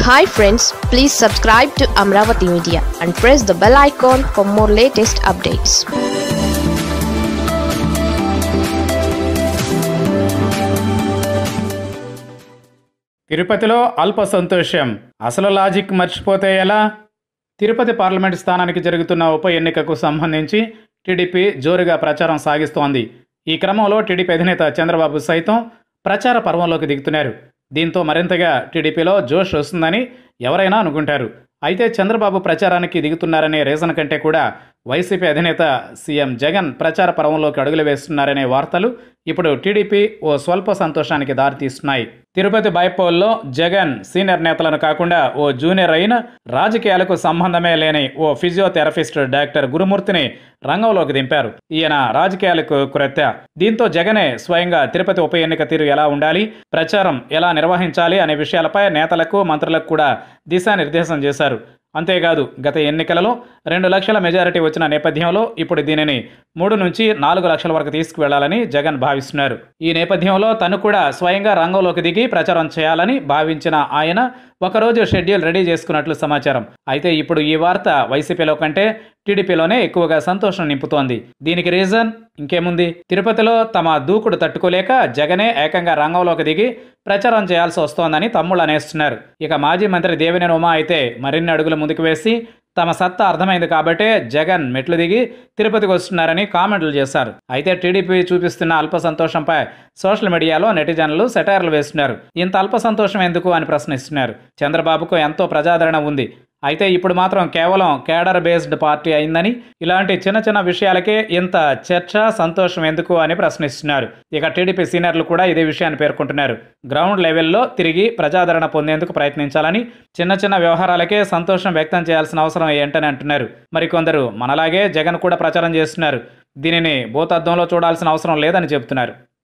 hi friends please subscribe to Amaravati media and press the bell icon for more latest updates తిరుపతిలో అల్ప సంతోషం అసలు logic మర్చిపోతే ఎలా తిరుపతి పార్లమెంట్ స్థానానికి జరుగుతున్న ఉప ఎన్నికకు సంబంధించి టీడీపీ జోరుగా ప్రచారం సాగిస్తోంది ఈ క్రమంలో టీడీపీ అధినేత చంద్రబాబు సైతం ప్రచార పర్వంలోకి దిగుతున్నారు దీంతో మరింతగా టీడీపీలో జోష్ వస్తుందని ఎవరైనా అనుకుంటారు అయితే చంద్రబాబు ప్రచారానికి దిగుతున్నారనే రీజన్ కంటే కూడా వైసీపీ అధినేత సీఎం జగన్ ప్రచార పర్వంలోకి అడుగులు వేస్తున్నారనే వార్తలు ఇప్పుడు టీడీపీ ఓ స్వల్ప సంతోషానికి దారితీస్తున్నాయి తిరుపతి బైపోల్లో జగన్ సీనియర్ నేతలను కాకుండా ఓ జూనియర్ అయిన రాజకీయాలకు సంబంధమే లేని ఓ ఫిజియోథెరపిస్ట్ డాక్టర్ గురుమూర్తిని రంగంలోకి దింపారు ఈయన రాజకీయాలకు క్రొత్త దీంతో జగనే స్వయంగా తిరుపతి ఉప ఎన్నిక తీరు ఎలా ఉండాలి ప్రచారం ఎలా నిర్వహించాలి అనే విషయాలపై నేతలకు మంత్రులకు కూడా దిశానిర్దేశం చేశారు అంతేకాదు గత ఎన్నికలలో రెండు లక్షల మెజారిటీ వచ్చిన నేపథ్యంలో ఇప్పుడు దీనిని మూడు నుంచి నాలుగు లక్షల వరకు తీసుకువెళ్లాలని జగన్ భావిస్తున్నారు ఈ నేపథ్యంలో తను కూడా స్వయంగా రంగంలోకి దిగి ప్రచారం చేయాలని భావించిన ఆయన ఒకరోజు షెడ్యూల్ రెడీ చేసుకున్నట్లు సమాచారం అయితే ఇప్పుడు ఈ వార్త వైసీపీలో కంటే టీడీపీలోనే ఎక్కువగా సంతోషం నింపుతోంది దీనికి రీజన్ ఇంకేముంది తిరుపతిలో తమ దూకుడు తట్టుకోలేక జగనే ఏకంగా రంగంలోకి దిగి ప్రచారం చేయాల్సి వస్తోందని తమ్ముళ్ళు అనేస్తున్నారు ఇక మాజీ మంత్రి దేవినేని ఉమా అయితే మరిన్ని అడుగులు ముందుకు వేసి తమ సత్తా అర్థమైంది కాబట్టే జగన్ మెట్లు దిగి తిరుపతికి వస్తున్నారని కామెంట్లు చేశారు అయితే టీడీపీ చూపిస్తున్న అల్ప సంతోషంపై సోషల్ మీడియాలో నెటిజన్లు సెటైర్లు వేస్తున్నారు ఇంత అల్ప సంతోషం ఎందుకు అని ప్రశ్నిస్తున్నారు చంద్రబాబుకు ఎంతో ప్రజాదరణ ఉంది అయితే ఇప్పుడు మాత్రం కేవలం కేడర్ బేస్డ్ పార్టీ అయిందని ఇలాంటి చిన్న చిన్న విషయాలకే ఇంత చర్చ సంతోషం ఎందుకు అని ప్రశ్నిస్తున్నారు ఇక టీడీపీ సీనియర్లు కూడా ఇదే విషయాన్ని పేర్కొంటున్నారు గ్రౌండ్ లెవెల్లో తిరిగి ప్రజాదరణ పొందేందుకు ప్రయత్నించాలని చిన్న చిన్న వ్యవహారాలకే సంతోషం వ్యక్తం చేయాల్సిన అవసరం ఏంటని అంటున్నారు మరికొందరు మనలాగే జగన్ కూడా ప్రచారం చేస్తున్నారు దీనిని భూతద్దంలో చూడాల్సిన అవసరం లేదని చెబుతున్నారు